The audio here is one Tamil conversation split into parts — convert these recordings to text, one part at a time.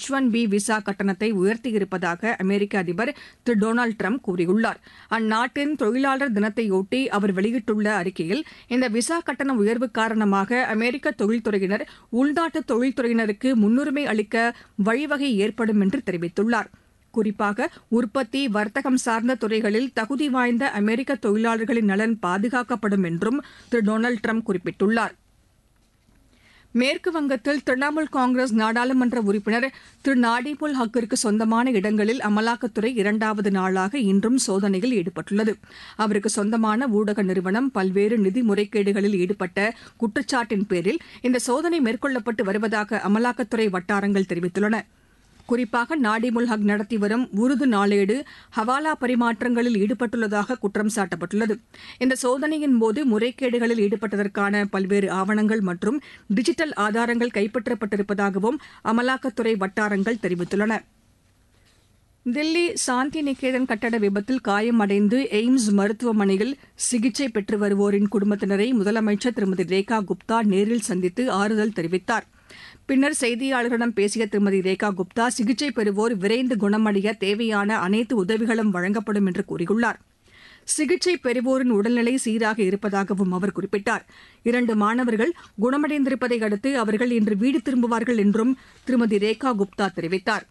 எச் ஒன் பி விசா கட்டணத்தை உயர்த்தியிருப்பதாக அமெரிக்க அதிபர் திரு டொனால்டு ட்ரம்ப் கூறியுள்ளார் அந்நாட்டின் தொழிலாளர் தினத்தையொட்டி அவர் வெளியிட்டுள்ள அறிக்கையில் இந்த விசா கட்டண உயர்வு காரணமாக அமெரிக்க தொழில்துறையினர் உள்நாட்டு தொழில்துறையினருக்கு முன்னுரிமை அளிக்க வழிவகை ஏற்படும் என்று தெரிவித்துள்ளார் குறிப்பாக உற்பத்தி வர்த்தகம் சார்ந்த துறைகளில் தகுதி வாய்ந்த அமெரிக்க தொழிலாளர்களின் நலன் பாதுகாக்கப்படும் என்றும் திரு டொனால்டு ட்ரம்ப் குறிப்பிட்டுள்ளார் மேற்கு வங்கத்தில் திரிணாமுல் காங்கிரஸ் நாடாளுமன்ற உறுப்பினர் திரு நாடிமுல் ஹக்கிற்கு சொந்தமான இடங்களில் அமலாக்கத்துறை இரண்டாவது நாளாக இன்றும் சோதனையில் ஈடுபட்டுள்ளது அவருக்கு சொந்தமான ஊடக நிறுவனம் பல்வேறு நிதி முறைகேடுகளில் ஈடுபட்ட குற்றச்சாட்டின் பேரில் இந்த சோதனை மேற்கொள்ளப்பட்டு வருவதாக அமலாக்கத்துறை வட்டாரங்கள் தெரிவித்துள்ளன குறிப்பாக நாடிமுல் ஹக் நடத்தி வரும் உருது நாளேடு ஹவாலா பரிமாற்றங்களில் ஈடுபட்டுள்ளதாக குற்றம் சாட்டப்பட்டுள்ளது இந்த சோதனையின் போது முறைகேடுகளில் ஈடுபட்டதற்கான பல்வேறு ஆவணங்கள் மற்றும் டிஜிட்டல் ஆதாரங்கள் கைப்பற்றப்பட்டிருப்பதாகவும் அமலாக்கத்துறை வட்டாரங்கள் தெரிவித்துள்ளன தில்லி சாந்தி நிகேதன் கட்டட விபத்தில் காயமடைந்து எய்ம்ஸ் மருத்துவமனையில் சிகிச்சை பெற்று வருவோரின் குடும்பத்தினரை முதலமைச்சர் திருமதி ரேகா குப்தா நேரில் சந்தித்து ஆறுதல் தெரிவித்தார் பின்னர் செய்தியாளர்களிடம் பேசிய திருமதி ரேகா குப்தா சிகிச்சை பெறுவோர் விரைந்து குணமடைய தேவையான அனைத்து உதவிகளும் வழங்கப்படும் என்று கூறியுள்ளார் சிகிச்சை பெறுவோரின் உடல்நிலை சீராக இருப்பதாகவும் அவர் குறிப்பிட்டார் இரண்டு மாணவர்கள் குணமடைந்திருப்பதை அடுத்து அவர்கள் இன்று வீடு திரும்புவார்கள் என்றும் திருமதி ரேகா குப்தா தெரிவித்தார்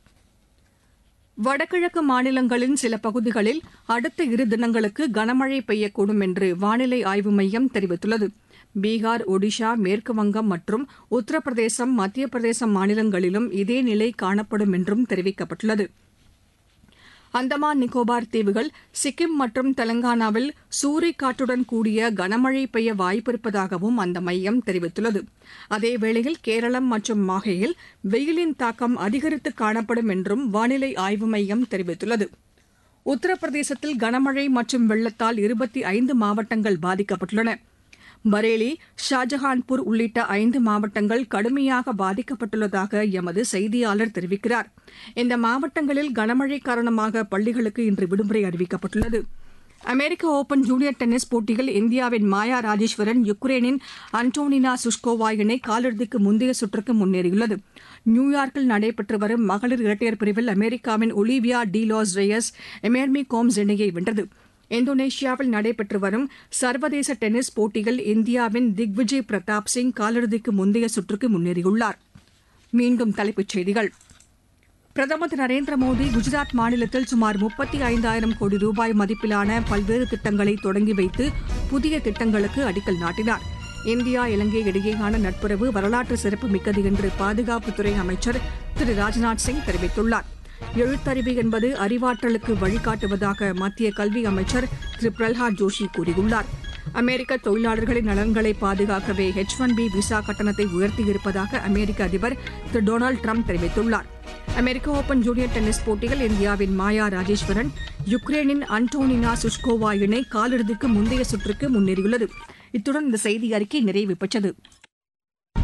வடகிழக்கு மாநிலங்களின் சில பகுதிகளில் அடுத்த இரு தினங்களுக்கு கனமழை பெய்யக்கூடும் என்று வானிலை ஆய்வு மையம் தெரிவித்துள்ளது பீகார் ஒடிஷா மேற்கு வங்கம் மற்றும் உத்தரப்பிரதேசம் மத்திய பிரதேசம் மாநிலங்களிலும் இதே நிலை காணப்படும் என்றும் தெரிவிக்கப்பட்டுள்ளது அந்தமான் நிக்கோபார் தீவுகள் சிக்கிம் மற்றும் தெலங்கானாவில் சூறைக்காற்றுடன் கூடிய கனமழை பெய்ய வாய்ப்பிருப்பதாகவும் அந்த மையம் தெரிவித்துள்ளது அதேவேளையில் கேரளம் மற்றும் மாஹேயில் வெயிலின் தாக்கம் அதிகரித்து காணப்படும் என்றும் வானிலை ஆய்வு மையம் தெரிவித்துள்ளது உத்தரப்பிரதேசத்தில் கனமழை மற்றும் வெள்ளத்தால் இருபத்தி ஐந்து மாவட்டங்கள் பாதிக்கப்பட்டுள்ளன பரேலி ஷாஜஹான்பூர் உள்ளிட்ட ஐந்து மாவட்டங்கள் கடுமையாக பாதிக்கப்பட்டுள்ளதாக எமது செய்தியாளர் தெரிவிக்கிறார் இந்த மாவட்டங்களில் கனமழை காரணமாக பள்ளிகளுக்கு இன்று விடுமுறை அறிவிக்கப்பட்டுள்ளது அமெரிக்க ஓபன் ஜூனியர் டென்னிஸ் போட்டியில் இந்தியாவின் மாயா ராஜேஸ்வரன் யுக்ரைனின் அன்டோனினா சுஷ்கோவா இணை காலிறுதிக்கு முந்தைய சுற்றுக்கு முன்னேறியுள்ளது நியூயார்க்கில் நடைபெற்று வரும் மகளிர் இரட்டையர் பிரிவில் அமெரிக்காவின் ஒலிவியா டி லாஸ் ரேயஸ் எமேர்மி கோம்ஸ் இணையை வென்றது இந்தோனேஷியாவில் நடைபெற்று வரும் சர்வதேச டென்னிஸ் போட்டியில் இந்தியாவின் திக்விஜய் பிரதாப் சிங் காலிறுதிக்கு முந்தைய சுற்றுக்கு முன்னேறியுள்ளார் மீண்டும் தலைப்புச் செய்திகள் பிரதமர் திரு நரேந்திர மோடி குஜராத் மாநிலத்தில் சுமார் முப்பத்தி ஐந்தாயிரம் கோடி ரூபாய் மதிப்பிலான பல்வேறு திட்டங்களை தொடங்கி வைத்து புதிய திட்டங்களுக்கு அடிக்கல் நாட்டினார் இந்தியா இலங்கை இடையேயான நட்புறவு வரலாற்று சிறப்பு மிக்கது என்று பாதுகாப்புத்துறை அமைச்சர் திரு ராஜ்நாத் சிங் தெரிவித்துள்ளார் எழுத்தறிவு என்பது அறிவாற்றலுக்கு வழிகாட்டுவதாக மத்திய கல்வி அமைச்சர் திரு பிரல்ஹாத் ஜோஷி கூறியுள்ளார் அமெரிக்க தொழிலாளர்களின் நலன்களை பாதுகாக்கவே ஹெச் ஒன் பி விசா கட்டணத்தை உயர்த்தியிருப்பதாக அமெரிக்க அதிபர் திரு டொனால்டு ட்ரம்ப் தெரிவித்துள்ளார் அமெரிக்க ஓபன் ஜூனியர் டென்னிஸ் போட்டியில் இந்தியாவின் மாயா ராஜேஸ்வரன் யுக்ரைனின் அன்டோனினா சுஷ்கோவா இணை காலிறுதிக்கு முந்தைய சுற்றுக்கு முன்னேறியுள்ளது இத்துடன் இந்த செய்தி அறிக்கை நிறைவு பெற்றது